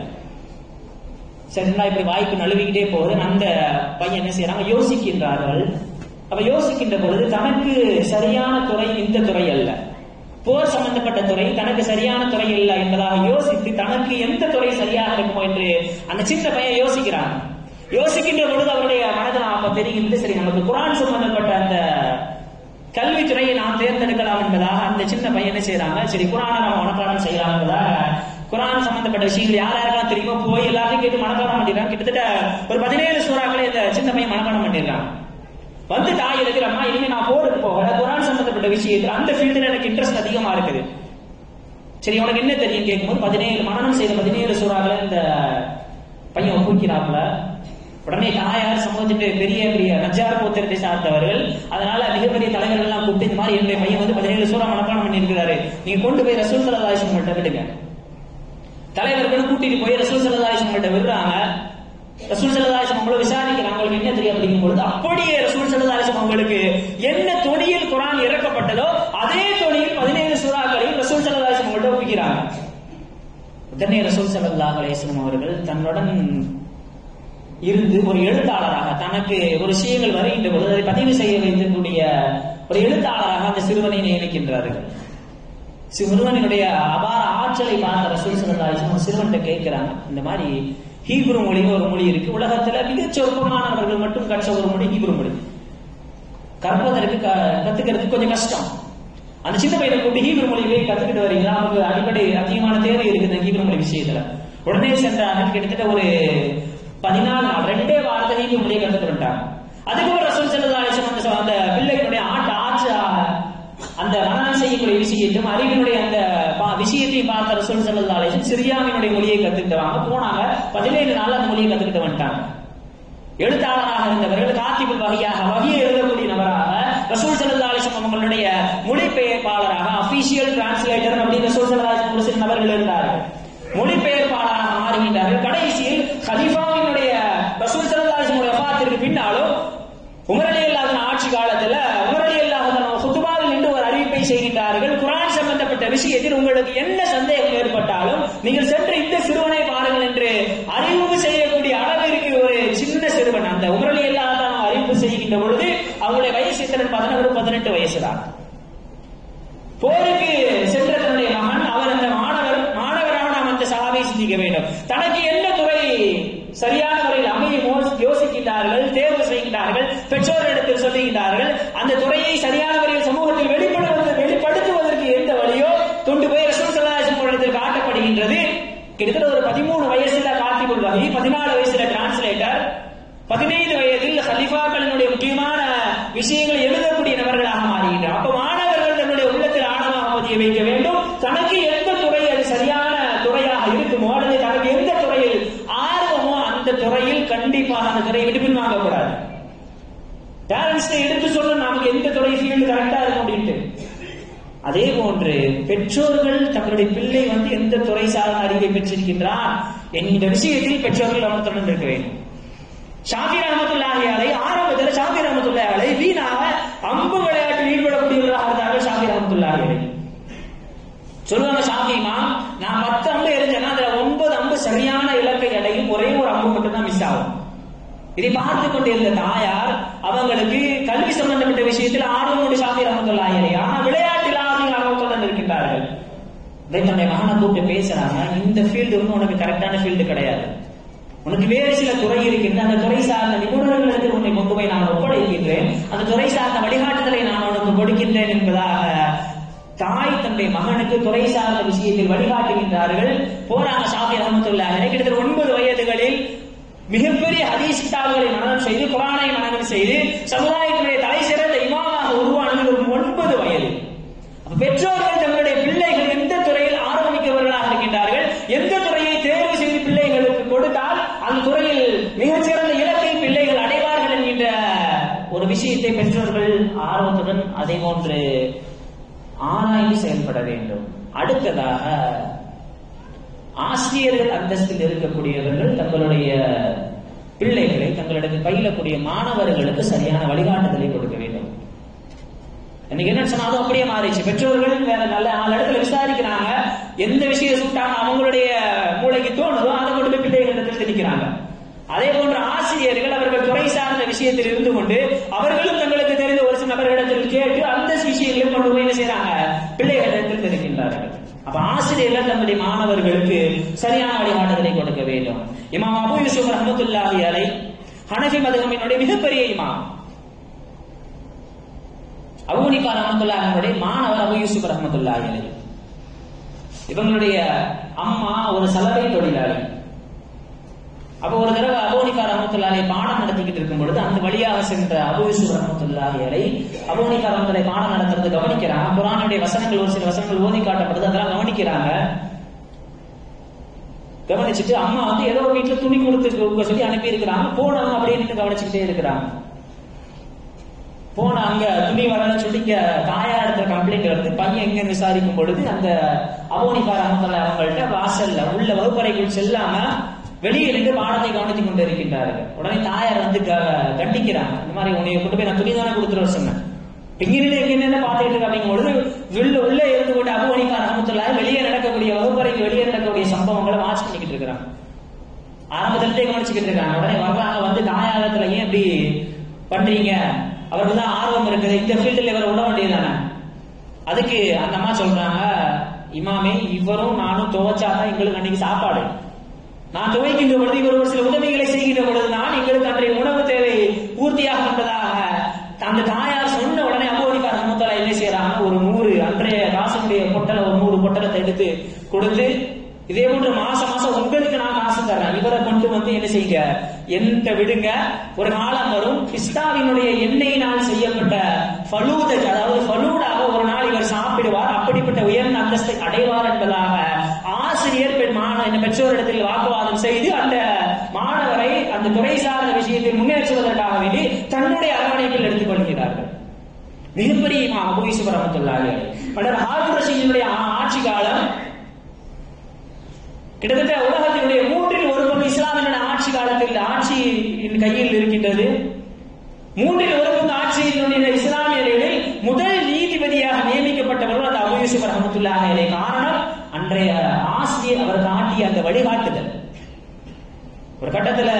சரிங்களா இப்படி வாய்ப்பு நழுவிக்கிட்டே போகுது அந்த பையன் என்ன செய்யறாங்க யோசிக்கின்றார்கள் அப்ப யோசிக்கின்ற பொழுது தனக்கு சரியான துறை இந்த துறை அல்ல போர் சம்பந்தப்பட்ட துறை தனக்கு சரியான துறை இல்லை என்பதாக யோசித்து தனக்கு எந்த துறை சரியாக இருக்குமோ என்று அந்த சின்ன பையன் யோசிக்கிறான் யோசிக்கின்ற பொழுது அவருடைய மனதில் அப்ப தெரிகிறது சரி நமக்கு குரான் சம்பந்தப்பட்ட அந்த கல்வித்துறையை நாம் தேர்ந்தெடுக்கலாம் என்பதாக அந்த சின்ன பையன் என்ன செய்யறாங்க சரி குரானை நம்ம மனப்பாடம் செய்யலாம் என்பதாக குரான் சம்பந்தப்பட்ட விஷயங்கள் யார் யாருக்கெல்லாம் தெரியுமோ போய் எல்லாத்தையும் கேட்டு மனப்பாடம் பண்ணிடுறாங்க கிட்டத்தட்ட ஒரு பதினேழு சூறாக்களை இந்த சின்ன பையன் மனப்பாடம் பண்ணிடுறாங்க வந்து தாய் இருக்கிற அம்மா இனிமே நான் போருக்கு போகல குரான் சம்பந்தப்பட்ட விஷயத்தில் அந்த ஃபீல்டில் எனக்கு இன்ட்ரெஸ்ட் அதிகமா இருக்குது சரி உனக்கு என்ன தெரியும் கேட்கும்போது பதினேழு மனநம் செய்த பதினேழு சூறாக்களை இந்த பையன் ஒப்புக்கிறாப்புல உடனே தாயார் சமூகத்திற்கு பெரிய பெரிய நஜார் கோத்திரத்தை சார்ந்தவர்கள் அதனால மிகப்பெரிய தலைவர்கள் எல்லாம் கூப்பிட்டு இந்த மாதிரி என்னுடைய பையன் வந்து பதினேழு சூறா மனப்பாடம் பண்ணி இருக்கிறாரு நீங்க கொண்டு போய் ரசூல் சல்லாஹிஷம் கிட்ட விடுங்க தலைவர்கள் கூட்டிட்டு போய் ரசூல் சல்லாஹிஷம் கிட்ட விடுறாங்க ரசூல் சல்லாஹிஷம் அவங்கள விசாரிக்கிறாங்க உங்களுக்கு என்ன தெரியும் அப்படிங்கும் பொழுது அப்படியே ரசூல் சல்லாஹிஷம் அவங்களுக்கு என்ன தொனியில் குரான் இறக்கப்பட்டதோ அதே தொனியில் பதினேழு சூறாக்களையும் ரசூல் சல்லாஹிஷம் அவங்கள்ட்ட ஒப்பிக்கிறாங்க உடனே ரசூல் சல்லாஹ் அலிஸ்லாம் அவர்கள் தன்னுடன் இருந்து ஒரு எழுத்தாளராக தனக்கு ஒரு விஷயங்கள் வருகின்ற பொழுது அதை பதிவு செய்ய வைக்கக்கூடிய ஒரு எழுத்தாளராக அந்த சிறுவனை நியமிக்கின்றார்கள் சிறுவனினுடைய அபார ஆற்றலை பார்த்த ரசூல் சல்லாஹ் சிறுவன்கிட்ட கேட்கிறாங்க இந்த மாதிரி ஹீப்ரு மொழின்னு ஒரு மொழி இருக்கு உலகத்துல மிகச் சொற்பமானவர்கள் மட்டும் கற்ற ஒரு மொழி ஹீப்ரு மொழி கற்பதற்கு கத்துக்கிறதுக்கு கொஞ்சம் கஷ்டம் அந்த சின்ன பையனை கூட்டி ஹீப்ரு மொழியை கத்துக்கிட்டு வரீங்களா அவங்களுக்கு அடிப்படை அதிகமான தேவை இருக்குது இந்த ஹீப்ரு மொழி விஷயத்துல உடனே சென்றார்கள் கிட்டத்தட்ட ஒரு பதினாலு நாள் ரெண்டே வாரத்தை ஹீப்ரு மொழியை கத்துட்டு வந்துட்டாங்க அதுக்கப்புறம் ரசூல் செல்லதா அந்த அந்த பிள்ளைகளுடைய ஆட்ட ஆட்சி அந்த மனநம் செய்யக்கூடிய விஷயத்தையும் அறிவினுடைய அந்த விஷயத்தையும் பார்த்த ரசூல் செல்லதா அலிசன் சிரியாவினுடைய மொழியை கத்துக்கிட்டாங்க போனாங்க பதினேழு நாள் அந்த மொழியை கத்துக்கிட்டு வந்துட்டாங்க எழுத்தாளராக இருந்தவர்கள் காத்திபுல் வகையாக வகையை எழுதக்கூடிய நபராக ரசூல் சல்லா அலிசம் அவங்களுடைய மொழிபெயர்ப்பாளராக அபிஷியல் டிரான்ஸ்லேட்டர் அப்படின்னு ரசூல் சல்லா அலிசம் ஒரு சில நபர்கள் இருந்தார்கள் மொழிபெயர்ப்பாளராக மாறுகின்றார்கள் கடைசியில் ஹலீஃபாவினுடைய ரசூல் சல்லா அலிசமுடைய வஃபாத்திற்கு பின்னாலும் உமரலி அல்லாத ஆட்சி காலத்துல உமரலி அல்லாத சுத்துபாவில் நின்று ஒரு அறிவிப்பை செய்கின்றார்கள் குரான் சம்பந்தப்பட்ட விஷயத்தில் உங்களுக்கு என்ன சந்தேகம் ஏற்பட்டாலும் நீங்கள் சென்று இந்த சிறுவனை பாருங்கள் என்று அறிவிப்பு செய்யக்கூடிய அளவிற்கு ஒரு சின்ன சிறுவன் அந்த உமரலி அல்லாத அறிவிப்பு செய்கின்ற பொழுது அவங்களுடைய வயசு எத்தனை பதினொரு பதினெட்டு வயசுதான் போருக்கு சென்ற தன்னுடைய மகன் அவர் அந்த மாணவர் மாணவராக நாம் அந்த சகாவை சிந்திக்க வேண்டும் தனக்கு என்ன துறை சரியான முறையில் அமைய யோசிக்கின்றார்கள் தேர்வு செய்கின்றார்கள் பெற்றோரிடத்தில் சொல்லுகின்றார்கள் அந்த துறையை சரியான முறையில் சமூகத்தில் வெளிப்படுவது வெளிப்படுத்துவதற்கு எந்த வழியோ கொண்டு போய் ரசூல் சல்லாஹம் இடத்தில் காட்டப்படுகின்றது கிட்டத்தட்ட ஒரு பதிமூணு வயசுல காத்திபுல் வகை பதினாலு வயசுல டிரான்ஸ்லேட்டர் பதினைந்து வயதில் ஹலிஃபாக்களினுடைய முக்கியமான விஷயங்களை எழுதக்கூடிய நபர்களாக மாறுகின்றனர் அப்ப மாணவர்கள் தன்னுடைய உள்ளத்தில் ஆழமாக பதிய வைக்க வேண்டும் தனக்கு எந்த துறை அது சரியான துறையாக இருக்குமோ அல்லது தனக்கு எந்த துறையில் ஆர்வமோ அந்த துறையில் கண்டிப்பாக அந்த துறையை விட்டு பின் வாங்கக்கூடாது பேரண்ட்ஸ்ட எடுத்து சொல்ல நமக்கு எந்த துறை ஃபீல்டு கரெக்டா இருக்கும் அப்படின்ட்டு அதே போன்று பெற்றோர்கள் தங்களுடைய பிள்ளை வந்து எந்த துறை சார்ந்த அறிவை பெற்றிருக்கின்றார் என்கின்ற விஷயத்தில் பெற்றோர்கள் கவனத்துடன் இருக்க வேண்டும் ஷாஃபி ரஹமத்துல்லாஹி அலை ஆரம்பத்தில் ஷாஃபி ரஹமத்துல்லாஹி அலை வீணாக அம்பு விளையாட்டில் ஈடுபடக்கூடியவர்களாக இருந்தார்கள் ஷாஃபி ரஹமத்துல்லாஹி அலை சொல்லுவாங்க ஷாஃபிமா நான் பத்து அம்பு எரிஞ்சேன்னா அதுல ஒன்பது அம்பு சரியான இலக்கை அடையும் ஒரே ஒரு அம்பு மட்டும் தான் மிஸ் ஆகும் இதை பார்த்து கொண்டிருந்த தாயார் அவங்களுக்கு கல்வி சம்பந்தப்பட்ட விஷயத்தில் ஆர்வமோடு ஷாஃபி ரஹமத்துல்லாஹி அலை ஆனா விளையாட்டில் ஆர்வம் ஆர்வத்துடன் இருக்கின்றார்கள் இதை தன்னுடைய மகனை கூப்பிட்டு பேசுறாங்க இந்த ஃபீல்டு வந்து உனக்கு கரெக்டான ஃபீல்டு கிடையாது உனக்கு வேறு சில துறை இருக்கின்ற அந்த துறை சார்ந்த நிபுணர்களுக்கு உன்னை கொண்டு போய் நான் ஒப்படைக்கின்றேன் அந்த துறை சார்ந்த வழிகாட்டுதலை நான் உனக்கு கொடுக்கின்றேன் என்பதாக தாய் தன்னுடைய மகனுக்கு துறை சார்ந்த விஷயத்தில் வழிகாட்டுகின்றார்கள் போறாங்க ஷாஃபி ரஹமத்துல்லாஹி கிட்டத்தட்ட ஒன்பது வயதுகளில் மிகப்பெரிய ஹதீஸ் கிதாபுகளை மனநம் செய்து குரானை மனநம் செய்து சமுதாயத்தினுடைய தலை சிறந்த இமாமாக உருவானது ஒரு ஒன்பது வயது அப்ப பெற்றோர்கள் தங்களுடைய பிள்ளைகள் எந்த துறையில் ஆரம்பிக்கவர்களாக இருக்கின்றார்கள் எந்த துறையை தேர்வு செய்து பிள்ளைகளுக்கு கொடுத்தால் அந்த துறையில் மிகச்சிறந்த இலக்கை பிள்ளைகள் அடைவார்கள் என்கின்ற ஒரு விஷயத்தை பெற்றோர்கள் ஆர்வத்துடன் அதே போன்று ஆராய்ந்து செயல்பட வேண்டும் அடுத்ததாக ஆசிரியர்கள் அந்தஸ்தில் இருக்கக்கூடியவர்கள் தங்களுடைய பிள்ளைகளை தங்களிடத்தில் பயிலக்கூடிய மாணவர்களுக்கு சரியான வழிகாட்டுதலை கொடுக்க வேண்டும் இன்னைக்கு என்ன சொன்னாலும் அப்படியே மாறிச்சு பெற்றோர்கள் வேற நல்ல நாலு இடத்துல விசாரிக்கிறாங்க எந்த விஷயம் சுட்டாங்க அவங்களுடைய மூளைக்கு தோணுதோ அதை கொண்டு போய் பிள்ளைகளிடத்தில் திணிக்கிறாங்க அதே போன்ற ஆசிரியர்கள் அவர்கள் துறை சார்ந்த விஷயத்தில் இருந்து கொண்டு அவர்களும் தங்களுக்கு தெரிந்த ஒரு சில நபர்களிடத்தில் கேட்டு அந்த விஷயங்களையும் கொண்டு போய் என்ன செய்யறாங்க பிள்ளைகளிடத்தில் தெரிவிக்கின்றார்கள் அப்ப ஆசிரியர்கள் தன்னுடைய மாணவர்களுக்கு சரியான வழிகாட்டுதலை கொடுக்க வேண்டும் இமாம் அபு யூசுப் ரஹமத்துல்லாஹி அலை ஹனஃபி மதுகமினுடைய மிகப்பெரிய இமாம் அபுனிபா ரஹமத்துல்லாஹனுடைய மாணவர் அபு யூசுப் ரஹமத்துல்லாஹி அலை இவங்களுடைய அம்மா ஒரு சலவை தொழிலாளி அப்ப ஒரு தடவை அபோனிகா ரஹமத்துல்லாலை பாடம் நடத்திக்கிட்டு இருக்கும் பொழுது அந்த வழியாக சென்ற அபு யூசுப் ரஹமத்துல்லாஹி அலை அபோனிகா ரஹமத்துல்லாலை பாடம் நடத்துறது கவனிக்கிறாங்க குரானுடைய வசனங்கள் ஒரு சில வசனங்கள் ஓதி காட்டப்படுது அதெல்லாம் கவனிக்கிறாங்க கவனிச்சுட்டு அம்மா வந்து ஏதோ வீட்டுல துணி கொடுத்து சொல்லி அனுப்பி இருக்கிறாங்க போனவங்க அப்படின்னு கவனிச்சுக்கிட்டே இருக்கிறாங்க போன அங்க துணி வரலன்னு சொல்லி இங்க தாயார் இடத்துல கம்ப்ளைண்ட் வருது பையன் எங்க விசாரிக்கும் பொழுது அந்த அபோனிகா ரஹமத்துல்லா அவங்கள்ட்ட வாசல்ல உள்ள வகுப்பறைக்குள் செல்லாம வெளியே இருந்து பாடத்தை கவனித்துக் கொண்டு இருக்கின்றார்கள் உடனே தாயார் வந்து கண்டிக்கிறாங்க இந்த மாதிரி உன்னை கொண்டு போய் நான் துணி தானே கொடுத்துட்டு சொன்னேன் பிங்கிரில எங்க என்ன பார்த்துட்டு இருக்க அப்படிங்கும் பொழுது உள்ள உள்ளே இருந்து கொண்டு அபுவனிகா ரஹமத்துல்லா வெளியே நடக்கக்கூடிய வகுப்பறைக்கு வெளியே நடக்கக்கூடிய சம்பவங்களை வாட்ச் பண்ணிக்கிட்டு இருக்கிறாங்க ஆரம்பத்திலே கவனிச்சுக்கிட்டு இருக்காங்க உடனே வர்றாங்க வந்து தாயாரத்துல ஏன் இப்படி பண்றீங்க அவருக்கு தான் ஆர்வம் இருக்குது இந்த ஃபீல்டில் இவர் விட வேண்டியதானே அதுக்கு அந்த அம்மா சொல்றாங்க இமாமே இவரும் நானும் துவைச்சாதான் எங்களுக்கு அன்னைக்கு சாப்பாடு நான் துவைக்கின்ற பொழுது இவர் ஒரு சில உதவிகளை செய்கின்ற பொழுதுதான் எங்களுக்கு அன்றைய உணவு தேவை பூர்த்தியாக என்பதாக அந்த தாயார் சொன்ன உடனே அபோதிகா ரஹமத்தலா என்ன செய்யறாங்க ஒரு நூறு அன்றைய காசனுடைய பொட்டலை ஒரு நூறு பொட்டலத்தை எடுத்து கொடுத்து இதே போன்று மாசம் மாசம் உங்களுக்கு நான் காசு தரேன் இவரை கொண்டு வந்து என்ன செய்யுங்க எந்த விடுங்க ஒரு காலம் வரும் பிஸ்தாவினுடைய எண்ணெயினால் செய்யப்பட்ட ஃபலூதை அதாவது ஃபலூடாக ஒரு நாள் இவர் சாப்பிடுவார் அப்படிப்பட்ட உயர்ந்த அந்தஸ்தை அடைவார் என்பதாக ஆசிரியர் பெண் மாணவ பெற்றோரிடத்தில் வாக்குவாதம் செய்து அந்த மாணவரை அந்த துறை சார்ந்த விஷயத்தில் முன்னேற்றுவதற்காக வேண்டி தன்னுடைய அரவணைப்பில் எடுத்துக் கொள்கிறார்கள் மிகப்பெரிய இமாம் அபு யூசுப் ரஹமத்துல்லாஹி அலைஹி ஹாரூன் ரஷீதினுடைய ஆட்சி காலம் கிட்டத்தட்ட உலகத்தினுடைய மூன்றில் ஒரு பங்கு இஸ்லாமிய ஆட்சி காலத்தில் ஆட்சி கையில் இருக்கின்றது மூன்றில் ஒரு பங்கு ஆட்சியினுடைய இஸ்லாமியர்களில் முதல் நீதிபதியாக நியமிக்கப்பட்டவர்கள் அந்த அபு யூசுப் ரஹமத்துல்லாஹி அலைஹி காரணம் அன்றைய ஆசிரியர் அவர் காட்டிய அந்த வழிகாட்டுதல் ஒரு கட்டத்துல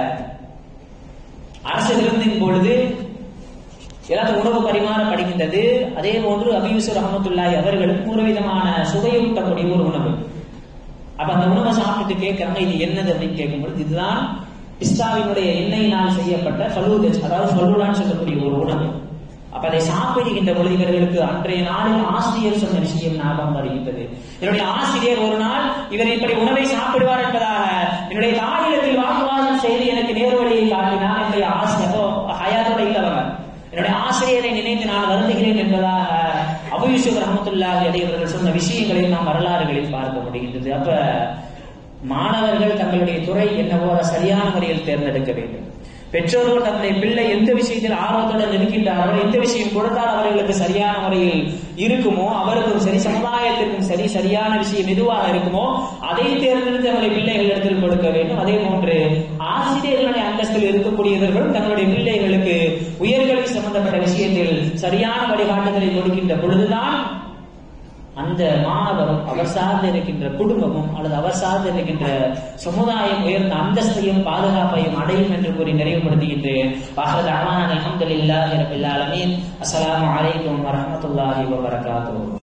அரசு விருந்தின் பொழுது எல்லாத்துக்கும் உணவு பரிமாறப்படுகின்றது அதே போன்று அபியூசர் ரஹமத்துல்லாய் அவர்களுக்கும் ஒரு விதமான சுவையூட்டக்கூடிய ஒரு உணவு அப்ப அந்த உணவை சாப்பிட்டு கேட்கறாங்க இது என்னது அப்படின்னு கேட்கும்பொழுது இதுதான் பிஸ்தாவினுடைய எண்ணெயினால் செய்யப்பட்ட ஃபலூதஜ் அதாவது ஃபலூடான்னு சொல்லக்கூடிய ஒரு உணவு அப்ப அதை சாப்பிடுகின்ற பொழுது இவர்களுக்கு அன்றைய நாளில் ஆசிரியர் சொன்ன விஷயம் ஞாபகம் வருகின்றது என்னுடைய ஆசிரியர் ஒரு நாள் இவர் இப்படி உணவை சாப்பிடுவார் என்பதாக என்னுடைய தாயிடத்தில் வாக்குவாதம் செய்து எனக்கு நேர்வழியை காட்டினார் என்னுடைய ஆசிரியர் ஹயாத்தோட இல்லவங்க என்னுடைய ஆசிரியரை நினைத்து நான் வருந்துகிறேன் என்பதாக அபு யூசுப் ரஹமத்துல்லாஹி அலைஹி அவர்கள் சொன்ன விஷயங்களை நாம் வரலாறுகளில் பார்க்க முடிகின்றது அப்ப மாணவர்கள் தங்களுடைய துறை என்னவோ அதை சரியான முறையில் தேர்ந்தெடுக்க வேண்டும் பெற்றோர்கள் தங்களுடைய பிள்ளை எந்த விஷயத்தில் ஆர்வத்துடன் இருக்கின்றாரோ எந்த விஷயம் கொடுத்தால் அவர்களுக்கு சரியான முறையில் இருக்குமோ அவருக்கும் சரி சமுதாயத்திற்கும் சரி சரியான விஷயம் எதுவாக இருக்குமோ அதை தேர்ந்தெடுத்து நம்முடைய பிள்ளைகள் இடத்தில் கொடுக்க வேண்டும் அதே போன்று ஆசிரியர்களுடைய அந்தஸ்தில் இருக்கக்கூடியவர்களும் தங்களுடைய பிள்ளைகளுக்கு உயர்கல்வி சம்பந்தப்பட்ட விஷயத்தில் சரியான வழிகாட்டுதலை கொடுக்கின்ற பொழுதுதான் அந்த மாணவரும் அவர் சார்ந்து இருக்கின்ற குடும்பமும் அல்லது அவர் சார்ந்து இருக்கின்ற சமுதாயம் உயர்ந்த அந்தஸ்தையும் பாதுகாப்பையும் அடையும் என்று கூறி நிறைவுபடுத்துகின்றேன் வாஹத் அஹ்மான் அலமதுல்லாஹி ரபில் ஆலமீன் அஸ்ஸலாமு அலைக்கும் வரஹ்மத்துல்லாஹி வபரகாத்துஹு